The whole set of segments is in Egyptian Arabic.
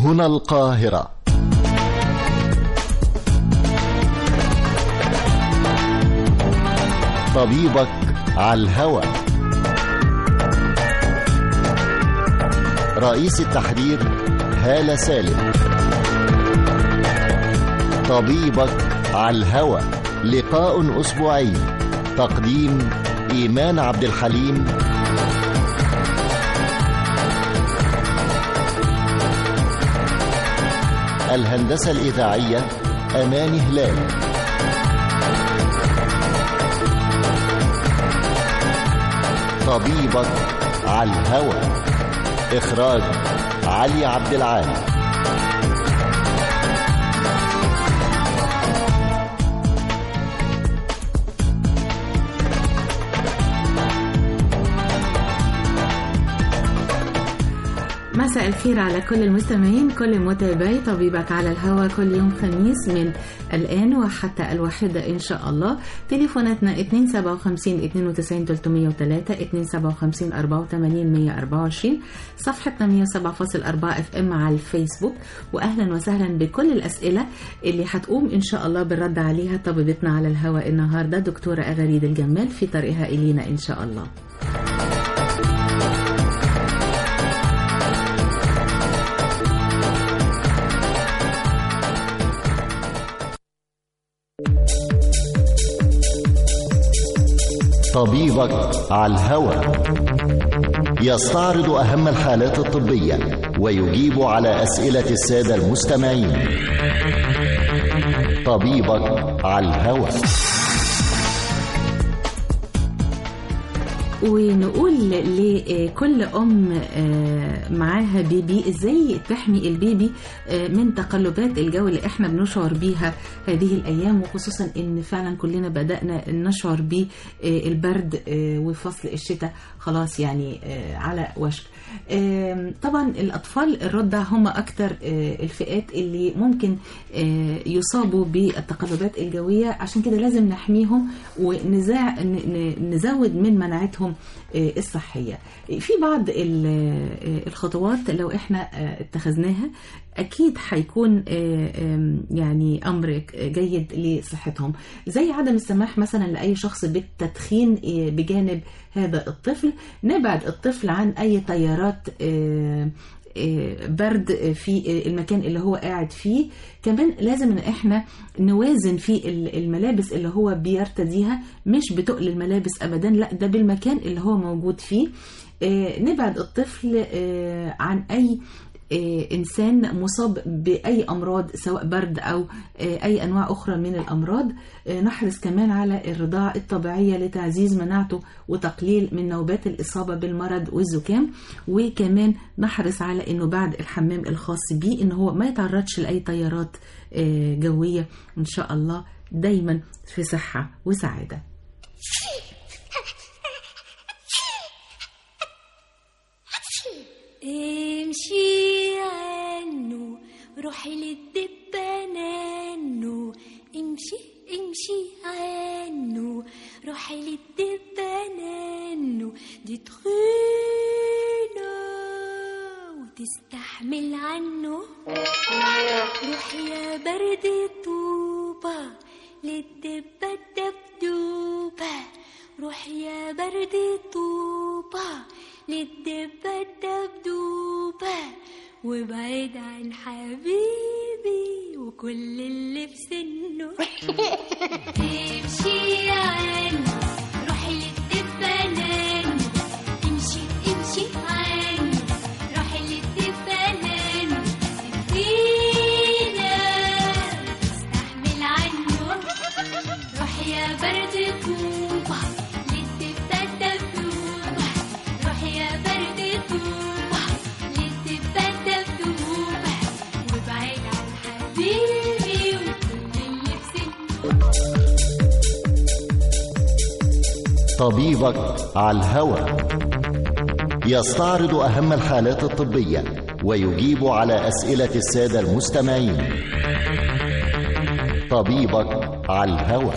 هنا القاهرة طبيبك على الهوى رئيس التحرير هالة سالم طبيبك على الهوى لقاء أسبوعي تقديم إيمان عبد الحليم الهندسة الإذاعية أمان هلال طبيبك على الهوى إخراج علي عبد العال مساء الخير على كل المستمعين كل متابعي طبيبك على الهوا كل يوم خميس من الآن وحتى الواحدة إن شاء الله تليفوناتنا 257 92 303 257 84 124 صفحتنا 107.4 اف ام على الفيسبوك وأهلا وسهلا بكل الأسئلة اللي هتقوم إن شاء الله بالرد عليها طبيبتنا على الهوا النهاردة دكتورة أغاريد الجمال في طريقها إلينا إن شاء الله طبيبك على الهوى يستعرض أهم الحالات الطبية ويجيب على أسئلة السادة المستمعين طبيبك على الهوى ونقول لكل أم معاها بيبي إزاي تحمي البيبي من تقلبات الجو اللي إحنا بنشعر بيها هذه الأيام وخصوصا إن فعلا كلنا بدأنا نشعر بالبرد وفصل الشتاء خلاص يعني على وشك طبعا الأطفال الرضع هم أكثر الفئات اللي ممكن يصابوا بالتقلبات الجوية عشان كده لازم نحميهم ونزود من مناعتهم الصحية في بعض الخطوات لو احنا اتخذناها اكيد هيكون يعني امر جيد لصحتهم زي عدم السماح مثلا لاي شخص بالتدخين بجانب هذا الطفل نبعد الطفل عن اي تيارات برد في المكان اللي هو قاعد فيه كمان لازم ان احنا نوازن في الملابس اللي هو بيرتديها مش بتقل الملابس ابدا لا ده بالمكان اللي هو موجود فيه نبعد الطفل عن اي إنسان مصاب بأي أمراض سواء برد أو أي أنواع أخرى من الأمراض نحرص كمان على الرضاعة الطبيعية لتعزيز مناعته وتقليل من نوبات الإصابة بالمرض والزكام وكمان نحرص على أنه بعد الحمام الخاص بيه أنه هو ما يتعرضش لأي تيارات جوية إن شاء الله دايما في صحة وسعادة امشي عنه روحي للدبانانو امشي امشي عنه روحي للدبانانو دي تخينة وتستحمل عنه روحي يا برد طوبة للدبة الدبدوبة روحي يا برد طوبة للدبة الدبدوبة وبعيد عن حبيبي وكل اللي في سنه امشي عنه روحي للدبة نانو امشي امشي عنه روحي للدبة نانو تدينا استحمل عنه روحي يا برد طوبة للدبة الدبدوبة روحي يا برد طوبة للدبة الدبدوبة وابعد عن حبيبي وكل اللي في سنه طبيبك على الهوى يستعرض أهم الحالات الطبية ويجيب على أسئلة السادة المستمعين طبيبك على الهوى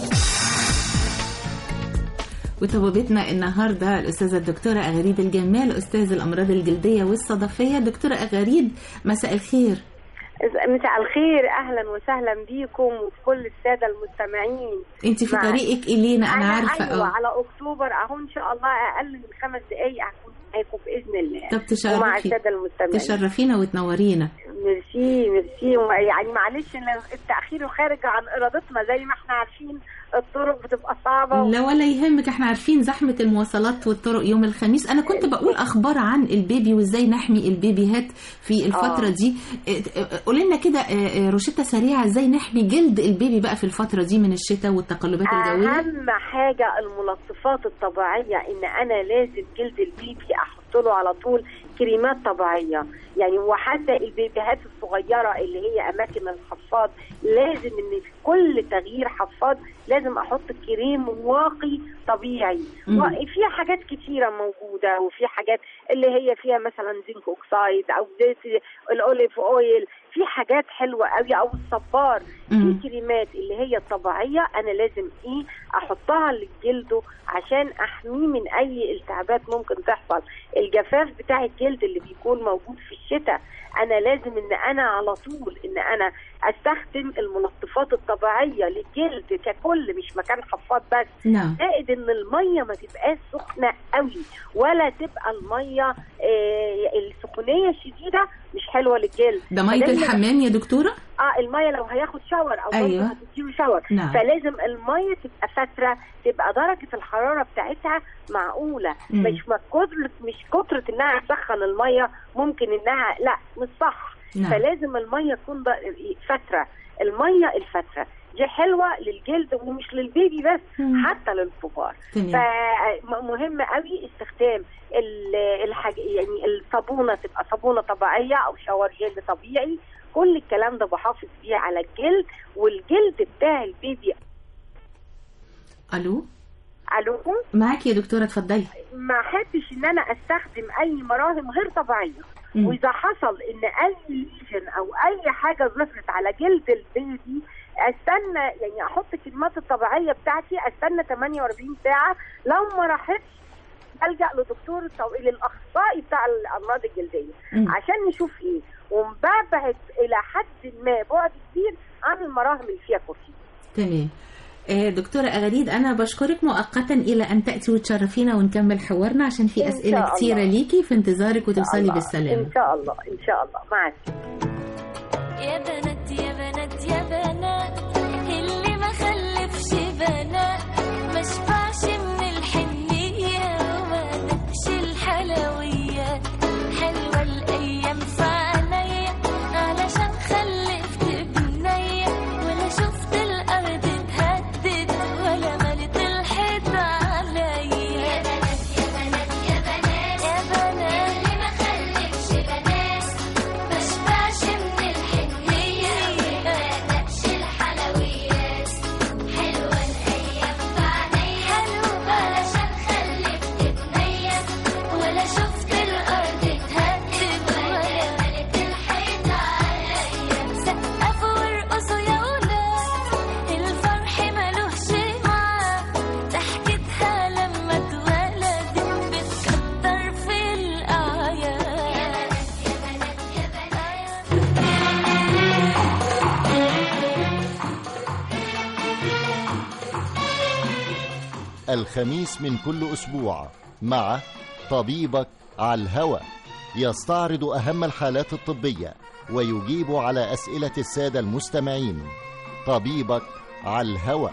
وطبيبتنا النهارده الاستاذه الدكتوره اغاريد الجمال استاذ الامراض الجلديه والصدفيه دكتوره اغاريد مساء الخير مساء الخير اهلا وسهلا بيكم وكل الساده المستمعين انت في مع- طريقك الينا انا عارفه ايوه اه على اكتوبر اهو ان شاء الله اقل من خمس دقائق هكون معاكم باذن الله طب ومع تشرفي الساده المستمعين تشرفينا وتنورينا ميرسي ميرسي وما- يعني معلش إن التاخير خارج عن ارادتنا زي ما احنا عارفين الطرق بتبقى صعبه و... لا ولا يهمك احنا عارفين زحمة المواصلات والطرق يوم الخميس انا كنت بقول اخبار عن البيبي وازاي نحمي البيبيهات في الفترة آه. دي اه، اه، قولي لنا كده اه، اه، روشتة سريعة ازاي نحمي جلد البيبي بقى في الفترة دي من الشتاء والتقلبات الجوية اهم حاجه الملطفات الطبيعيه ان انا لازم جلد البيبي احط له على طول كريمات طبيعيه يعني وحتى البيبيهات الصغيره اللي هي اماكن الحفاض لازم ان في كل تغيير حفاض لازم احط كريم واقي طبيعي مم. وفي حاجات كتيره موجوده وفي حاجات اللي هي فيها مثلا زنك اوكسايد او زيت الاوليف اويل في حاجات حلوه قوي او الصبار مم. في كريمات اللي هي الطبيعيه انا لازم ايه احطها لجلده عشان احميه من اي التهابات ممكن تحصل الجفاف بتاع الجلد اللي بيكون موجود في الشتاء انا لازم ان انا على طول ان انا استخدم الملطفات الطبيعيه للجلد ككل مش مكان حفاض بس نعم زائد ان الميه ما تبقاش سخنه قوي ولا تبقى الميه آه السخونيه الشديده مش حلوه للجلد ده مية فلازم- الحمام يا دكتورة اه الميه لو هياخد شاور او أيوة. أيوة. هتديله شاور نعم. فلازم الميه تبقى فتره تبقى درجه الحراره بتاعتها معقوله مم. مش ما كترة مش كتره انها تسخن الميه ممكن انها لا مش صح نعم. فلازم الميه تكون ض- فتره الميه الفتره دي حلوه للجلد ومش للبيبي بس مم. حتى للكبار تمام فمهم قوي استخدام ال- الحاج يعني الصابونه تبقى صابونه طبيعيه او شاور جلد طبيعي كل الكلام ده بحافظ بيه على الجلد والجلد بتاع البيبي الو الو معاكي يا دكتورة اتفضلي ما احبش ان انا استخدم اي مراهم غير طبيعيه مم. واذا حصل ان اي ليجن او اي حاجه ظهرت على جلد البيبي استنى يعني احط الكلمات الطبيعيه بتاعتي استنى 48 ساعه لو ما راحتش الجا لدكتور التو- للاخصائي بتاع الامراض الجلديه مم. عشان نشوف ايه ومبعد الى حد ما بعد كبير عن المراهم اللي فيها كورتين تمام آه، دكتورة أغريد أنا بشكرك مؤقتا إلى أن تأتي وتشرفينا ونكمل حوارنا عشان في إن أسئلة شاء كتيرة الله. ليكي في انتظارك وتوصلي الله. بالسلامة ان شاء الله ان شاء الله مع السلامه يا بنات يا بنات يا بنات اللي ما خلفش بنات ما شبعش من الحنية وما دقش الحلويات حلوة الأيام في عينيا علشان خلفت بنية ولا شفت الأرض اتهدت ولا ملت الحيط عليا يا بنات يا بنات يا بنات يا بنات اللي ما خلفش بنات ما شبعش من الحنية وما دقش الحلويات حلوة الأيام في عينيا حلوة علشان خلفت بنية ولا شفت الأرض اتهدت ولا ملت الحيط عليا سقفوا وارقصوا يا ولاد الفرح ملوش معاه ضحكتها لما اتولدت بتكتر في الأعياد يا بنات يا بنات يا بنات الخميس من كل أسبوع مع طبيبك على الهوى يستعرض أهم الحالات الطبية ويجيب على أسئلة السادة المستمعين طبيبك على الهوى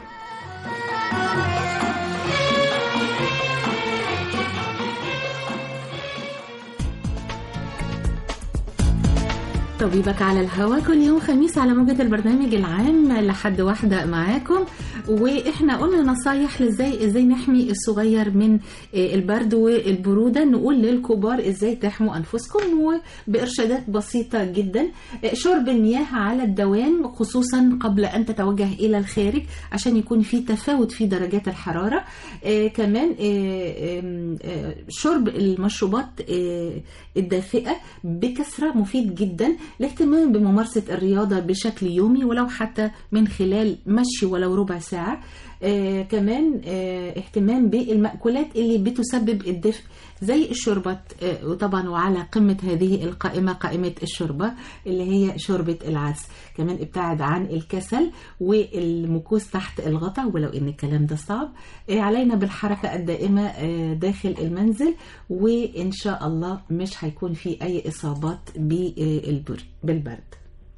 طبيبك على الهوا كل يوم خميس على موجة البرنامج العام لحد واحدة معاكم واحنا قلنا نصايح ازاي ازاي نحمي الصغير من آه، البرد والبرودة نقول للكبار ازاي تحموا انفسكم وبارشادات بسيطة جدا آه، شرب المياه على الدوام خصوصا قبل ان تتوجه الى الخارج عشان يكون في تفاوت في درجات الحرارة آه، كمان آه، آم، آه، شرب المشروبات آه، الدافئة بكثرة مفيد جدا الاهتمام بممارسة الرياضة بشكل يومي ولو حتى من خلال مشي ولو ربع ساعة آه كمان آه اهتمام بالمأكولات اللي بتسبب الدفء زي الشوربات آه وطبعا وعلى قمة هذه القائمة قائمة الشوربة اللي هي شوربة العدس كمان ابتعد عن الكسل والمكوس تحت الغطاء ولو ان الكلام ده صعب آه علينا بالحركة الدائمة آه داخل المنزل وان شاء الله مش هيكون في اي اصابات بالبر- بالبرد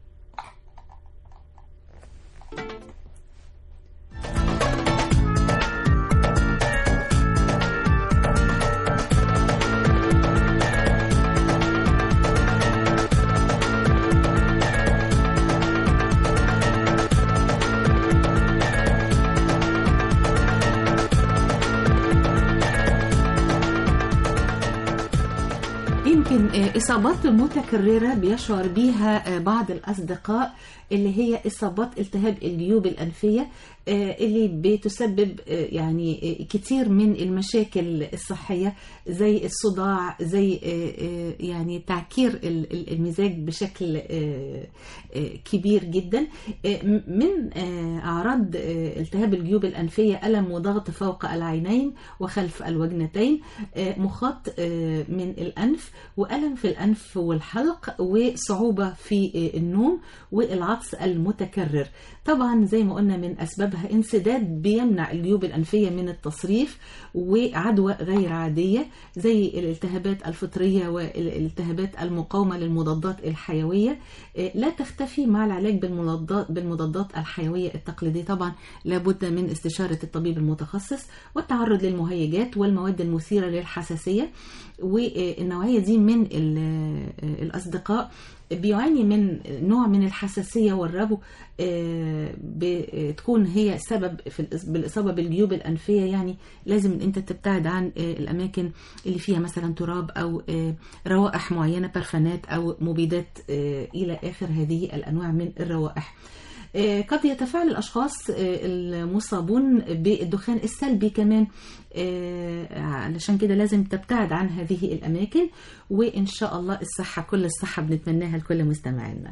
يمكن آه، إصابات متكررة بيشعر بيها آه، بعض الأصدقاء اللي هي إصابات التهاب الجيوب الأنفية آه، اللي بتسبب آه، يعني آه، كتير من المشاكل الصحية زي الصداع زي آه، آه، يعني تعكير ال- ال- المزاج بشكل آه، آه، كبير جدا آه، م- من آه، أعراض آه، التهاب الجيوب الأنفية ألم وضغط فوق العينين وخلف الوجنتين آه، مخاط آه، من الأنف وألم في الأنف والحلق وصعوبة في آه، النوم والعطس المتكرر طبعا زي ما قلنا من أسبابها انسداد بيمنع الجيوب الأنفية من التصريف وعدوى غير عادية زي الالتهابات الفطرية والالتهابات المقاومة للمضادات الحيوية آه، لا تختفي مع العلاج بالمضادات بالمضادات الحيوية التقليدية طبعا لابد من استشارة الطبيب المتخصص والتعرض للمهيجات والمواد المثيرة للحساسية والنوعية دي من ال- الأصدقاء بيعاني من نوع من الحساسية والربو آه، بتكون هي سبب في الإص- بالإصابة بالجيوب الأنفية يعني لازم إن أنت تبتعد عن آه، الأماكن اللي فيها مثلا تراب أو آه، روائح معينة برفانات أو مبيدات آه، إلى آخر هذه الأنواع من الروائح آه، قد يتفاعل الأشخاص آه، المصابون بالدخان السلبي كمان آه، علشان كده لازم تبتعد عن هذه الأماكن وإن شاء الله الصحة كل الصحة بنتمناها لكل مستمعينا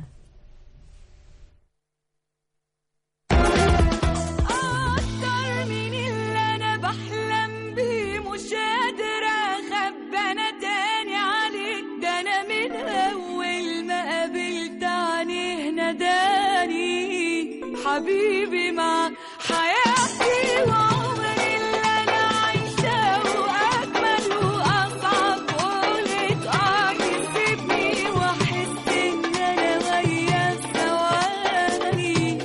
أكتر من اللي أنا بحلم بيه مش قادرة أخبي أنا تاني عليك ده أنا من أول ما قابلت عينيه ناداني حبيبي مع حياتي وعمري اللي أنا عايشاه وأجمل وأصعب قولت آه يسيبني وأحس إن أنا وياه ثواني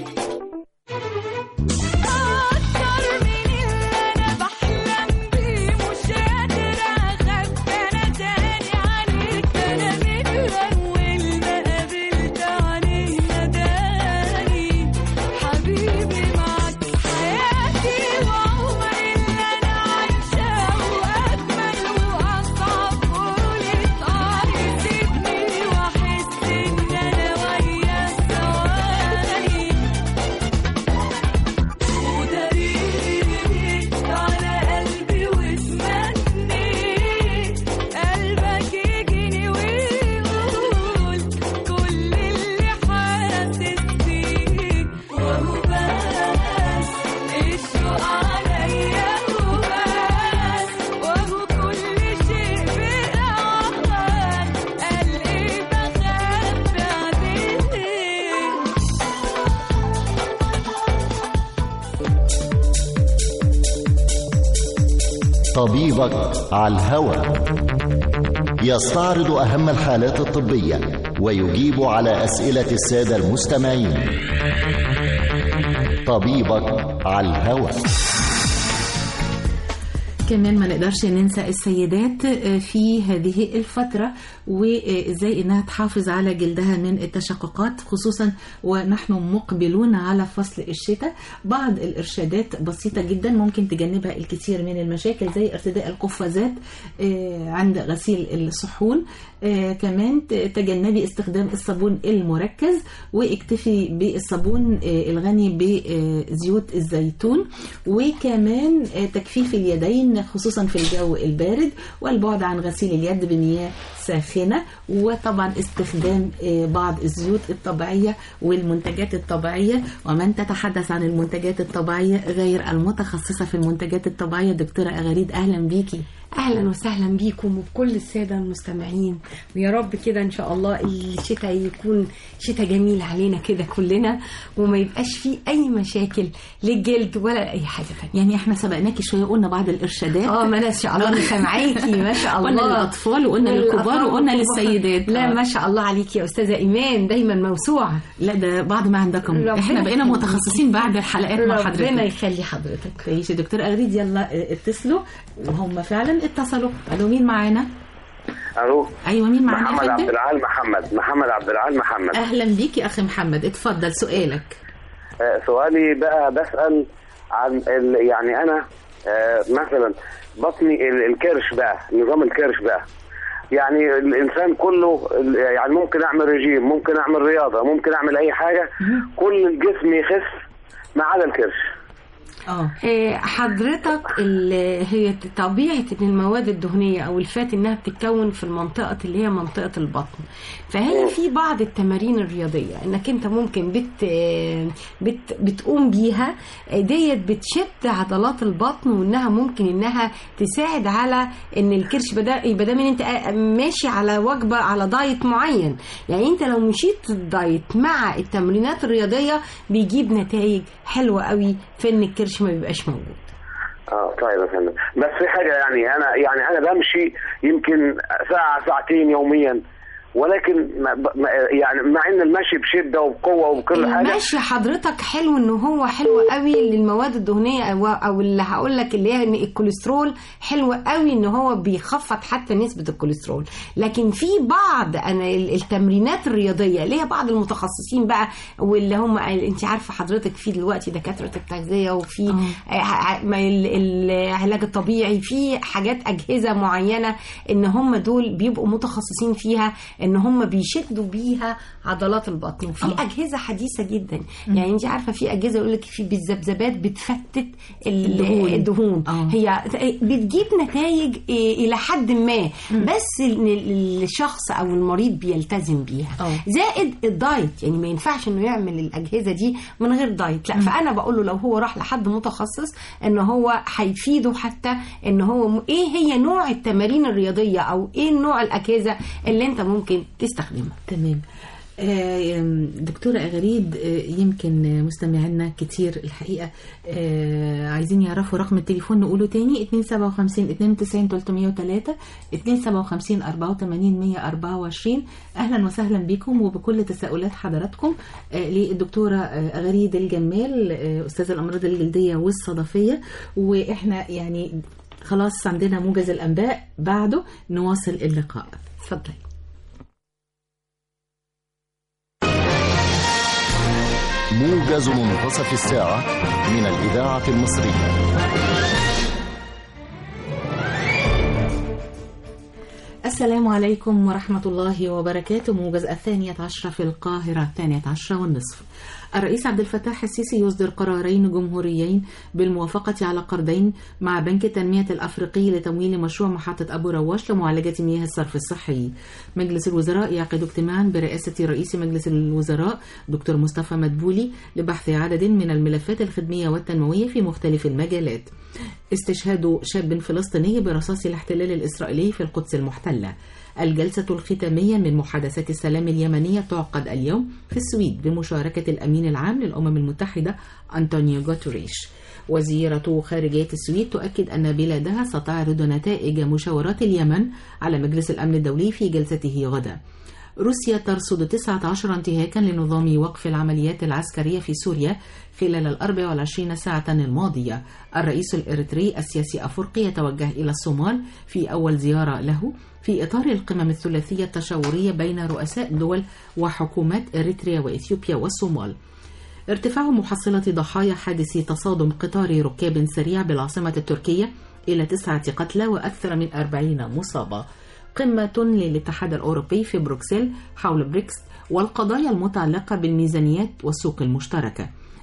أكتر من اللي أنا بحلم بيه مش قادرة أخبي أنا تاني عليك ده أنا من أول ما قابلت عينيه ناداني حبيبي معاك حياتي وعمري اللي أنا عايشاه وأجمل وأصعب قولت آه يسيبني وأحس إن أنا وياه ثواني وداريت على قلبي واسمعني قلبك يجيني ويقول كل اللي حاسس بيه وهو بس الشوق عليا وبس وهو كل شيء بأمان قلبي بخبي عليه طبيبك على الهوى يستعرض أهم الحالات الطبية ويجيب على أسئلة السادة المستمعين طبيبك على الهوى كمان ما نقدرش ننسى السيدات آه، في هذه الفترة وازاي انها تحافظ على جلدها من التشققات خصوصا ونحن مقبلون على فصل الشتاء بعض الارشادات بسيطة جدا ممكن تجنبها الكثير من المشاكل زي ارتداء القفازات آه، عند غسيل الصحون آه، كمان ت- تجنبي استخدام الصابون المركز واكتفي بالصابون آه، الغني بزيوت الزيتون وكمان آه، تجفيف اليدين السخن خصوصا في الجو البارد والبعد عن غسيل اليد بمياه ساخنة وطبعا استخدام آه، بعض الزيوت الطبيعية والمنتجات الطبيعية ومن تتحدث عن المنتجات الطبيعية غير المتخصصة في المنتجات الطبيعية دكتورة أغاريد أهلا بيكي اهلا وسهلا بيكم وبكل الساده المستمعين ويا رب كده ان شاء الله الشتاء يكون شتاء جميل علينا كده كلنا وما يبقاش فيه اي مشاكل للجلد ولا اي حاجه ثانيه يعني احنا سبقناكي شوية قلنا بعض الإرشادات اه ما انا ان شاء الله أنا سامعاكي ما شاء الله قلنا للأطفال وقلنا للكبار للأطفال وقلنا والكبار. للسيدات لا آه. ما شاء الله عليكي يا استاذه ايمان دايما موسوعه لا ده بعض ما عندكم ربنا احنا بقينا يخليكي. متخصصين بعد الحلقات مع ربنا حضرتك يخلي حضرتك تعيش يا دكتور أغريد يلا اه، اتصلوا وهم فعلا اتصلوا الو مين معانا الو ايوه مين معانا يا محمد عبد فندم العال محمد محمد عبد العال محمد اهلا بيك يا اخي محمد اتفضل سؤالك آه، سؤالي بقى بسأل عن ال... يعني أنا آه، مثلا بطني ال- الكرش بقى نظام الكرش بقى يعني الإنسان كله ال- يعني ممكن أعمل رجيم ممكن أعمل رياضة ممكن أعمل أي حاجة كل الجسم يخف ما عدا الكرش اه آه، حضرتك ال- هي طبيعة ان المواد الدهنية او الفات انها بتتكون في المنطقة اللي هي منطقة البطن فهي في بعض التمارين الرياضية انك انت ممكن بت آه، بت بتقوم بيها آه، ديت بتشد عضلات البطن وانها ممكن انها تساعد على ان الكرش بدا يبقى دايما انت آه، ماشي على وجبة على دايت معين يعني انت لو مشيت الدايت مع التمرينات الرياضية بيجيب نتائج حلوة قوي في ان الكرش ما بيبقاش موجود اه طيب يا فندم بس في حاجة يعني أنا يعني أنا بمشي يمكن ساعة ساعتين يوميا ولكن ما ما- يعني مع ان المشي بشده وبقوه وبكل حاجه المشي حضرتك حلو ان هو حلو قوي للمواد الدهنيه او او اللي هقول لك اللي هي إن الكوليسترول حلو قوي ان هو بيخفض حتى نسبه الكوليسترول لكن في بعض انا ال- التمرينات الرياضيه اللي هي بعض المتخصصين بقى واللي هم انت عارفه حضرتك في دلوقتي دكاتره التغذيه وفي آه. ع- ما ال- العلاج الطبيعي في حاجات اجهزه معينه ان هم دول بيبقوا متخصصين فيها ان هم بيشدوا بيها عضلات البطن وفي آه. اجهزه حديثه جدا يعني انت عارفه في اجهزه يقول لك في بالذبذبات بتفتت ال- الدهون. الدهون آه. هي بتجيب نتائج إيه الى حد ما بس ان ال- الشخص او المريض بيلتزم بيها آه. زائد الدايت يعني ما ينفعش انه يعمل الاجهزه دي من غير دايت لا فانا بقول له لو هو راح لحد متخصص ان هو هيفيده حتى ان هو م- ايه هي نوع التمارين الرياضيه او ايه نوع الاجهزه اللي انت ممكن تستخدمها تمام آه، آم، دكتورة أغريد آه، يمكن مستمعينا كتير الحقيقة آه، عايزين يعرفوا رقم التليفون نقوله تاني 257 92 303 257 84 124 أهلا وسهلا بكم وبكل تساؤلات حضراتكم آه، للدكتورة آه، أغريد الجمال آه، أستاذ الأمراض الجلدية والصدفية وإحنا يعني خلاص عندنا موجز الأنباء بعده نواصل اللقاء اتفضلي موجز منتصف الساعة من الإذاعة المصرية السلام عليكم ورحمة الله وبركاته موجز الثانية عشرة في القاهرة الثانية عشرة والنصف الرئيس عبد الفتاح السيسي يصدر قرارين جمهوريين بالموافقة على قرضين مع بنك التنمية الأفريقي لتمويل مشروع محطة أبو رواش لمعالجة مياه الصرف الصحي مجلس الوزراء يعقد اجتماعا برئاسة رئيس مجلس الوزراء دكتور مصطفى مدبولي لبحث عدد من الملفات الخدمية والتنموية في مختلف المجالات استشهاد شاب فلسطيني برصاص الاحتلال الإسرائيلي في القدس المحتلة الجلسة الختامية من محادثات السلام اليمنية تعقد اليوم في السويد بمشاركة الأمين العام للأمم المتحدة أنطونيو غوتريش وزيرة خارجية السويد تؤكد أن بلادها ستعرض نتائج مشاورات اليمن على مجلس الأمن الدولي في جلسته غدا روسيا ترصد 19 انتهاكا لنظام وقف العمليات العسكرية في سوريا خلال ال 24 ساعة الماضية الرئيس الإريتري السياسي أفرقي يتوجه إلى الصومال في أول زيارة له في إطار القمم الثلاثية التشاورية بين رؤساء دول وحكومات إريتريا وإثيوبيا والصومال ارتفاع محصلة ضحايا حادث تصادم قطار ركاب سريع بالعاصمة التركية إلى تسعة قتلى وأكثر من أربعين مصابة قمة للاتحاد الأوروبي في بروكسل حول بريكس والقضايا المتعلقة بالميزانيات والسوق المشتركة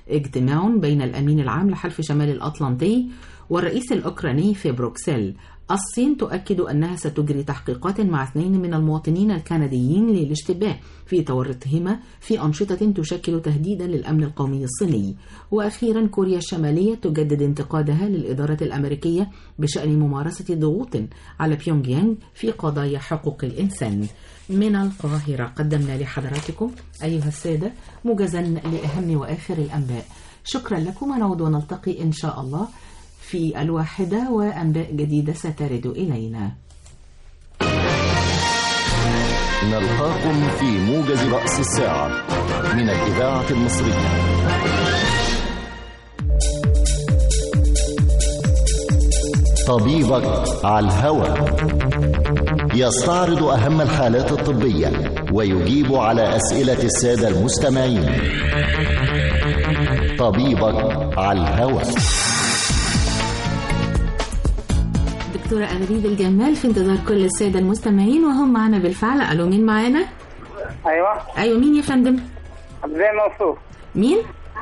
اجتماع بين الأمين العام لحلف شمال الأطلنطي والرئيس الأوكراني في بروكسل الصين تؤكد أنها ستجري تحقيقات مع اثنين من المواطنين الكنديين للاشتباه في تورطهما في أنشطة تشكل تهديدا للأمن القومي الصيني وأخيرا كوريا الشمالية تجدد انتقادها للإدارة الأمريكية بشأن ممارسة ضغوط على بيونغ يانغ في قضايا حقوق الإنسان من القاهرة قدمنا لحضراتكم أيها السادة موجزا لأهم وآخر الأنباء شكرا لكم ونعود ونلتقي إن شاء الله في الواحدة وأنباء جديدة سترد إلينا نلقاكم في موجز رأس الساعة من الإذاعة المصرية طبيبك على الهوى يستعرض أهم الحالات الطبية ويجيب على أسئلة السادة المستمعين طبيبك على الهوى دكتورة أنابيب الجمال في انتظار كل السادة المستمعين وهم معنا بالفعل ألو مين معانا؟ ايوه أيوة مين يا فندم؟ عبد الله منصور مين؟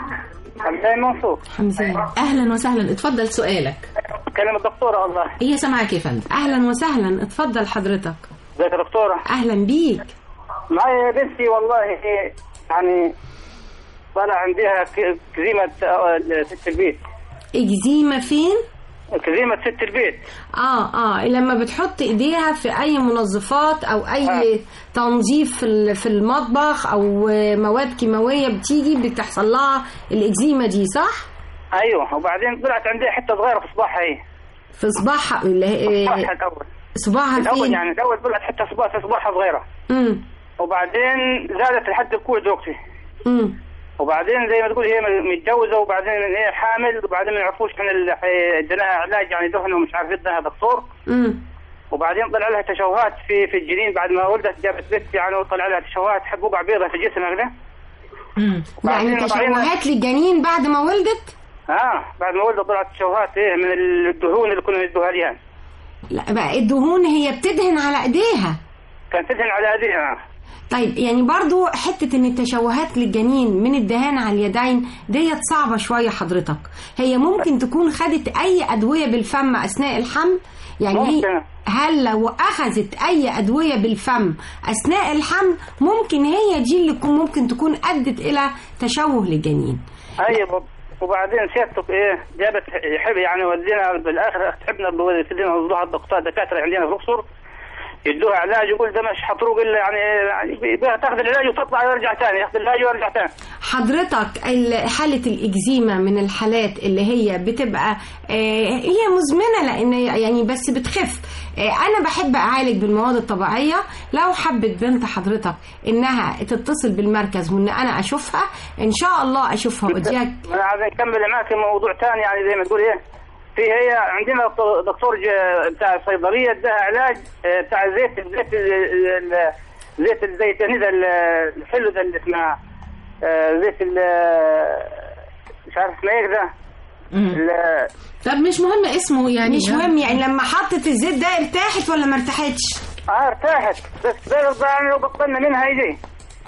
عبد الله منصور حمزين أهلا وسهلا اتفضل سؤالك كلم الدكتوره والله هي سامعك يا فندم اهلا وسهلا اتفضل حضرتك ازيك يا دكتوره اهلا بيك معايا بنتي والله يعني طالع عندها ك- كريمه آه، ست البيت اكزيما فين كريمه ست البيت اه اه لما بتحط ايديها في اي منظفات او اي تنظيف في ال- في المطبخ او مواد كيماويه بتيجي بتحصل لها الاكزيما دي صح ايوه وبعدين طلعت عندها حته صغيره في صباعها هي في صباعها اللي هي- صباعها الاول صباعها الاول فين يعني الاول طلعت حته صباع في صباعها صغيره امم وبعدين زادت لحد الكوع دكتور امم وبعدين زي ما تقول هي متجوزه وبعدين هي حامل وبعدين ما يعرفوش احنا اللي حي- اديناها علاج يعني دهن ومش عارف اداها دكتور امم وبعدين طلع لها تشوهات في في الجنين بعد ما ولدت جابت بنت يعني وطلع لها تشوهات بقع بيضاء في جسمها كده مم. وبعدين- يعني تشوهات للجنين بعد ما ولدت اه بعد ما ولدت طلعت تشوهات ايه من الدهون اللي كنا ندوها لها لا بقى الدهون هي بتدهن على ايديها كانت تدهن على ايديها طيب يعني برضو حتة ان التشوهات للجنين من الدهان على اليدين ديت صعبة شوية حضرتك هي ممكن تكون خدت اي ادوية بالفم اثناء الحمل يعني هي ممكن. هل لو اخذت اي ادوية بالفم اثناء الحمل ممكن هي دي اللي تكون ممكن تكون ادت الى تشوه للجنين ايوه وبعدين سيادتك ايه جابت يحب يعني ودينا بالاخر تحبنا تدينا نوضوها الدكتور دكاتره عندنا في الاقصر يدوها علاج يقول ده مش حطروق الا يعني يعني يبقى تاخذ العلاج وتطلع ويرجع ثاني ياخذ العلاج ويرجع ثاني حضرتك ال- حالة الإكزيما من الحالات اللي هي بتبقى آه، هي مزمنة لأن يعني بس بتخف آه، أنا بحب أعالج بالمواد الطبيعية لو حبت بنت حضرتك إنها تتصل بالمركز وإن أنا أشوفها إن شاء الله أشوفها وأديها انا عايز نكمل معاك موضوع ثاني يعني زي ما تقول ايه في هي عندنا دكتور- دكتور ج- بتاع صيدليه اداها علاج آه، بتاع زيت الزيت ال- ال- زيت الزيتوني ده ال- الحلو ده اللي اسمه آه، زيت ال مش عارف اسمه ايه ده مم. ال- طب مش مهم اسمه يعني مش مهم يعني لما حطت الزيت ده ارتاحت ولا ما ارتاحتش اه ارتاحت بس ده يرضى يعني لو بطلنا منها يجي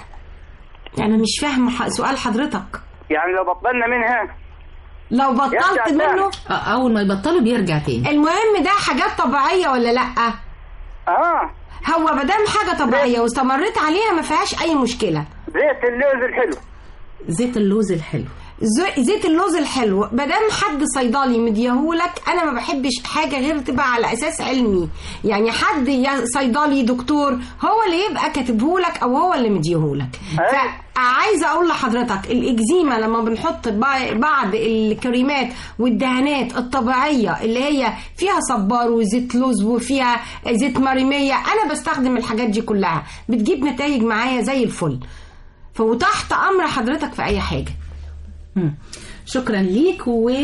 أنا مش فاهمة ح- سؤال حضرتك يعني لو بطلنا منها لو يرجع بطلت تاني. منه آه، أول ما يبطلوا بيرجع تاني المهم ده حاجات طبيعية ولا لأ اه هو مادام حاجة طبيعية واستمريت عليها ما فيهاش أي مشكلة زيت اللوز الحلو زيت اللوز الحلو زي- زيت اللوز الحلو مادام حد صيدلي مديهولك انا ما بحبش حاجه غير تبقى على اساس علمي يعني حد يا صيدلي دكتور هو اللي يبقى كاتبهولك او هو اللي مديهولك أيوة. فعايزه اقول لحضرتك الاكزيما لما بنحط با- بعض الكريمات والدهانات الطبيعيه اللي هي فيها صبار وزيت لوز وفيها زيت مريميه انا بستخدم الحاجات دي كلها بتجيب نتائج معايا زي الفل فوتحت امر حضرتك في اي حاجه مم. شكرا ليك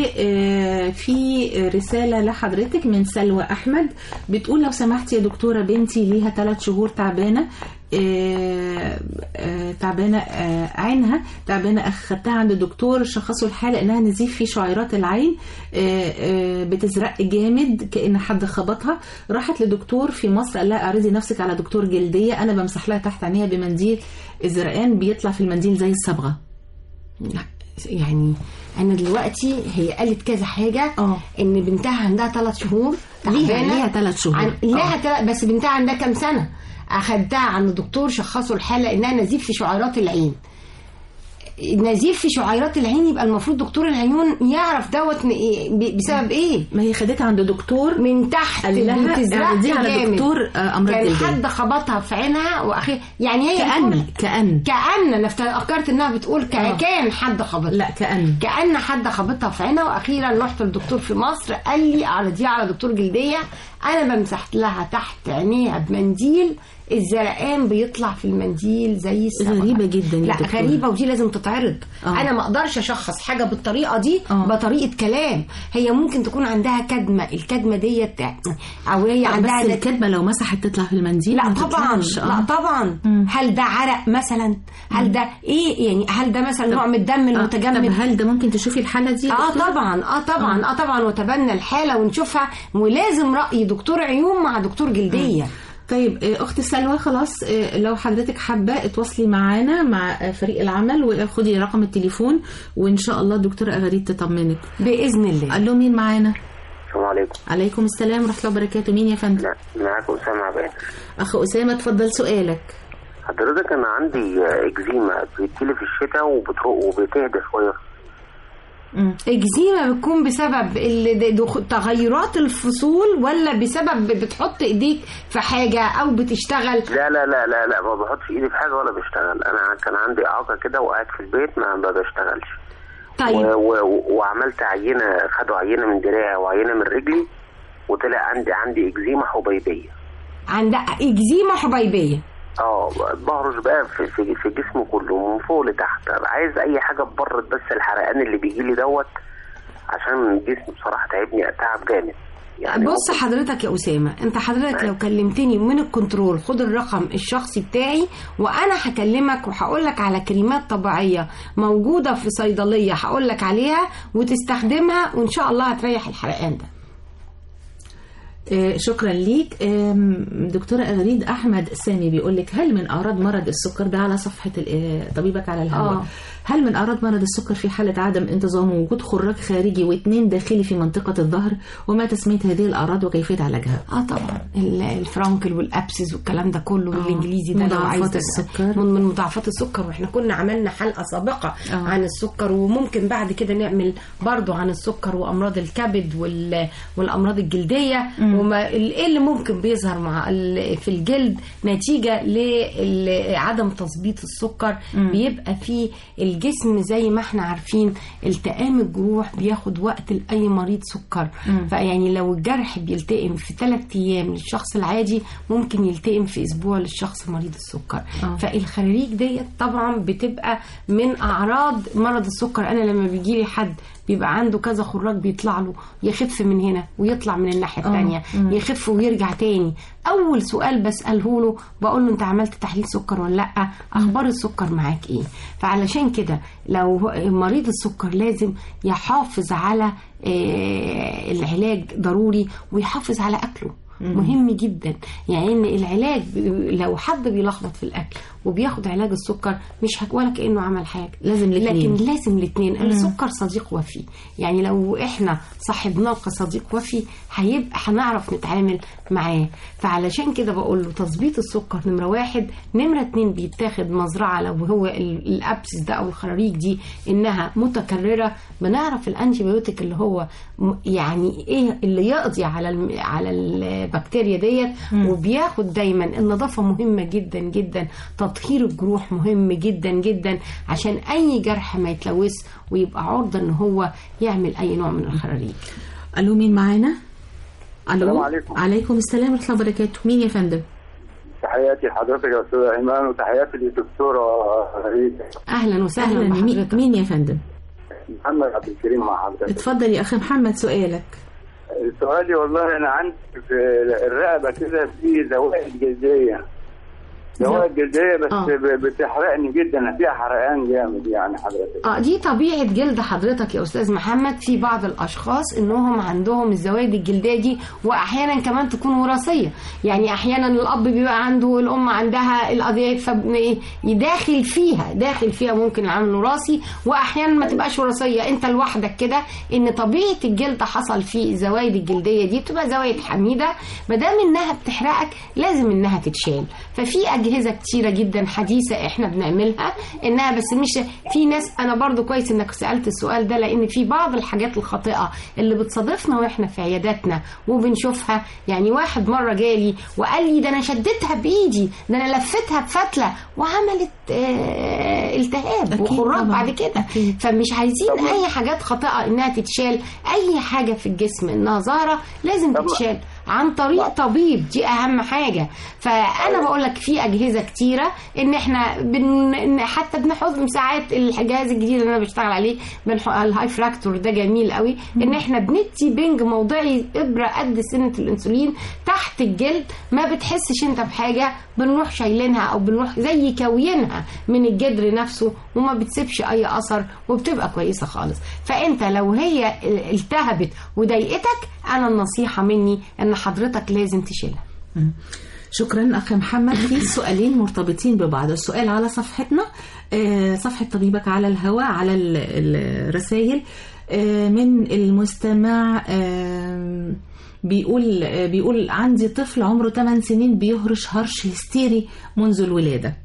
وفي رسالة لحضرتك من سلوى أحمد بتقول لو سمحت يا دكتورة بنتي ليها ثلاث شهور تعبانة آه، آه، تعبانة آه، عينها تعبانة أخدتها عند الدكتور شخصوا الحالة إنها نزيف في شعيرات العين آه، آه، بتزرق جامد كأن حد خبطها راحت لدكتور في مصر قال لها اعرضي نفسك على دكتور جلدية أنا بمسح لها تحت عينيها بمنديل الزرقان بيطلع في المنديل زي الصبغة يعني انا دلوقتي هي قالت كذا حاجه اه. ان بنتها عندها ثلاث شهور ليها- تعبانة. ليها تلات شهور. عن... لها اه. تل... بس بنتها عندها كام سنه اخدتها عند دكتور شخصوا الحاله انها نزيف في شعيرات العين نزيف في شعيرات العين يبقى المفروض دكتور العيون يعرف دوت ن- إيه- ب- بسبب ايه ما هي خدتها عند دكتور من تحت قال لها بتزرق اعرضيه على جامد. دكتور آه، أمراض كان جلدية. حد خبطها في عينها واخير يعني هي كأن بتقول- كأن كأن انا افتكرت انها بتقول ك- آه. كان حد خبطها لا كأن كأن حد خبطها في عينها واخيرا رحت للدكتور في مصر قال لي اعرضيها على دكتور جلديه انا بمسحت لها تحت عينيها بمنديل الزرقان بيطلع في المنديل زي السما غريبة جدا يا لا دكتورة. غريبه ودي لازم تتعرض آه. انا ما اقدرش اشخص حاجه بالطريقه دي آه. بطريقه كلام هي ممكن تكون عندها كدمه الكدمه ديت او هي عندها بس ده- الكدمة لو مسحت تطلع في المنديل لا ما طبعا تطلعش. آه. لا طبعا مم. هل ده عرق مثلا هل ده ايه يعني هل ده مثلا نوع من الدم آه، المتجمد طب هل ده ممكن تشوفي الحالة دي يا اه دكتورة؟ طبعا اه طبعا اه طبعا وتبنى الحاله ونشوفها ولازم راي دكتور عيون مع دكتور جلديه طيب آه، اخت سلوى خلاص آه، لو حضرتك حابه اتواصلي معانا مع آه، فريق العمل وخدي رقم التليفون وان شاء الله الدكتوره اغاريد تطمنك باذن الله الو مين معانا السلام عليكم عليكم السلام ورحمه الله وبركاته مين يا فندم معاكم اسامه عباد اخ اسامه اتفضل سؤالك حضرتك انا عندي اكزيما بتجيلي في الشتاء وبتروق وبتهدى شويه مم. اكزيما بتكون بسبب ال- دخ- تغيرات الفصول ولا بسبب بتحط ايديك في حاجه او بتشتغل لا لا لا لا لا ما بحطش ايدي في حاجه ولا بشتغل انا كان عندي اعاقه كده وقاعد في البيت ما ما بشتغلش طيب و و وعملت عينه خدوا عينه من دراعي وعينه من رجلي وطلع عندي عندي اكزيما حبيبيه عندها اكزيما حبيبيه اه بهرش بقى في, في, في جسمي كله من فوق لتحت عايز اي حاجه تبرد بس الحرقان اللي بيجي لي دوت عشان جسمي بصراحه تعبني تعب جامد يعني بص ممكن- حضرتك يا أسامة أنت حضرتك لو كلمتني من الكنترول خد الرقم الشخصي بتاعي وأنا هكلمك وهقول لك على كريمات طبيعية موجودة في صيدلية هقول لك عليها وتستخدمها وإن شاء الله هتريح الحرقان ده آه، شكرا ليك آم، دكتورة أغريد أحمد سامي بيقول لك هل من أعراض مرض السكر ده على صفحة ال- آه، طبيبك على الهواء آه. هل من أعراض مرض السكر في حالة عدم انتظام وجود خراج خارجي واثنين داخلي في منطقة الظهر وما تسمية هذه الأعراض وكيفية علاجها اه طبعا ال- الفرانكل والابسس والكلام ده كله والانجليزي ده لو مضاعفات عايز ده- السكر. من, من مضاعفات السكر واحنا كنا عملنا حلقه سابقه آه. عن السكر وممكن بعد كده نعمل برضو عن السكر وامراض الكبد وال والامراض الجلديه وما ال- ايه اللي ممكن بيظهر مع ال- في الجلد نتيجه لعدم تظبيط السكر بيبقى في الجسم زي ما احنا عارفين التئام الجروح بياخد وقت لاي مريض سكر فيعني لو الجرح بيلتئم في ثلاث ايام للشخص العادي ممكن يلتئم في اسبوع للشخص مريض السكر آه. فالخراريج ديت طبعا بتبقى من اعراض مرض السكر انا لما بيجي لي حد بيبقى عنده كذا خراج بيطلع له يخف من هنا ويطلع من الناحيه آه. الثانيه مم. يخف ويرجع تاني اول سؤال بساله له بقول له انت عملت تحليل سكر ولا لا اخبار السكر معاك ايه فعلشان كده لو هو- مريض السكر لازم يحافظ على آه، العلاج ضروري ويحافظ على اكله مهم جدا يعني ان العلاج ب- لو حد بيلخبط في الاكل وبياخد علاج السكر مش هك- ولا كانه عمل حاجه لازم الاتنين. لكن لازم الاثنين السكر صديق وفي يعني لو احنا صاحبناه كصديق وفي هيبقى هنعرف نتعامل معاه فعلشان كده بقول له تظبيط السكر نمره واحد نمره اتنين بيتاخد مزرعه لو هو ال- الابسس ده او الخراريج دي انها متكرره بنعرف الانتيبيوتيك اللي هو م- يعني ايه اللي يقضي على الم- على البكتيريا ديت وبياخد دايما النظافه مهمه جدا جدا تطهير الجروح مهم جدا جدا عشان اي جرح ما يتلوث ويبقى عرضه ان هو يعمل اي نوع من الخراريج ألو مين معانا ألو السلام عليكم. عليكم السلام ورحمة الله وبركاته مين يا فندم تحياتي لحضرتك يا استاذ ايمان وتحياتي للدكتوره ريتا اهلا وسهلا أهلا مين- بحضرتك مين يا فندم محمد عبد الكريم مع حضرتك اتفضل يا أخي محمد سؤالك سؤالي والله انا عندي في الرقبه كده في زوائد جلديه زوايا الجلديه بس آه. ب- بتحرقني جدا فيها حرقان جامد يعني حضرتك اه دي طبيعه جلد حضرتك يا استاذ محمد في بعض الاشخاص انهم عندهم الزوايد الجلديه دي واحيانا كمان تكون وراثيه يعني احيانا الاب بيبقى عنده الام عندها القضيه فداخل فيها داخل فيها ممكن العامل وراثي واحيانا ما تبقاش وراثيه انت لوحدك كده ان طبيعه الجلد حصل فيه الزوايد الجلديه دي بتبقى زوايد حميده ما دام انها بتحرقك لازم انها تتشال ففي اجهزه كتيره جدا حديثه احنا بنعملها انها بس مش في ناس انا برضو كويس انك سالت السؤال ده لان في بعض الحاجات الخاطئه اللي بتصادفنا واحنا في عياداتنا وبنشوفها يعني واحد مره جالي وقال لي ده انا شدتها بايدي ده انا لفتها بفتله وعملت آه التهاب أكيد وخراج طبعاً. بعد كده أكيد. فمش عايزين اي حاجات خاطئه انها تتشال اي حاجه في الجسم انها ظاهره لازم طبعاً. تتشال عن طريق طبيب دي اهم حاجه فانا بقول لك في اجهزه كتيره ان احنا بن... إن حتى بنحط ساعات الجهاز الجديد اللي انا بشتغل عليه بنحط الهاي فراكتور ده جميل قوي ان احنا بندي بنج موضعي ابره قد سنه الانسولين تحت الجلد ما بتحسش انت بحاجه بنروح شايلينها او بنروح زي كوينها من الجدر نفسه وما بتسيبش اي اثر وبتبقى كويسه خالص فانت لو هي التهبت وضايقتك انا النصيحه مني ان حضرتك لازم تشيلها شكرا اخ محمد في سؤالين مرتبطين ببعض السؤال على صفحتنا آه، صفحه طبيبك على الهواء على ال- الرسائل آه، من المستمع آه، بيقول آه، بيقول عندي طفل عمره 8 سنين بيهرش هرش هستيري منذ الولاده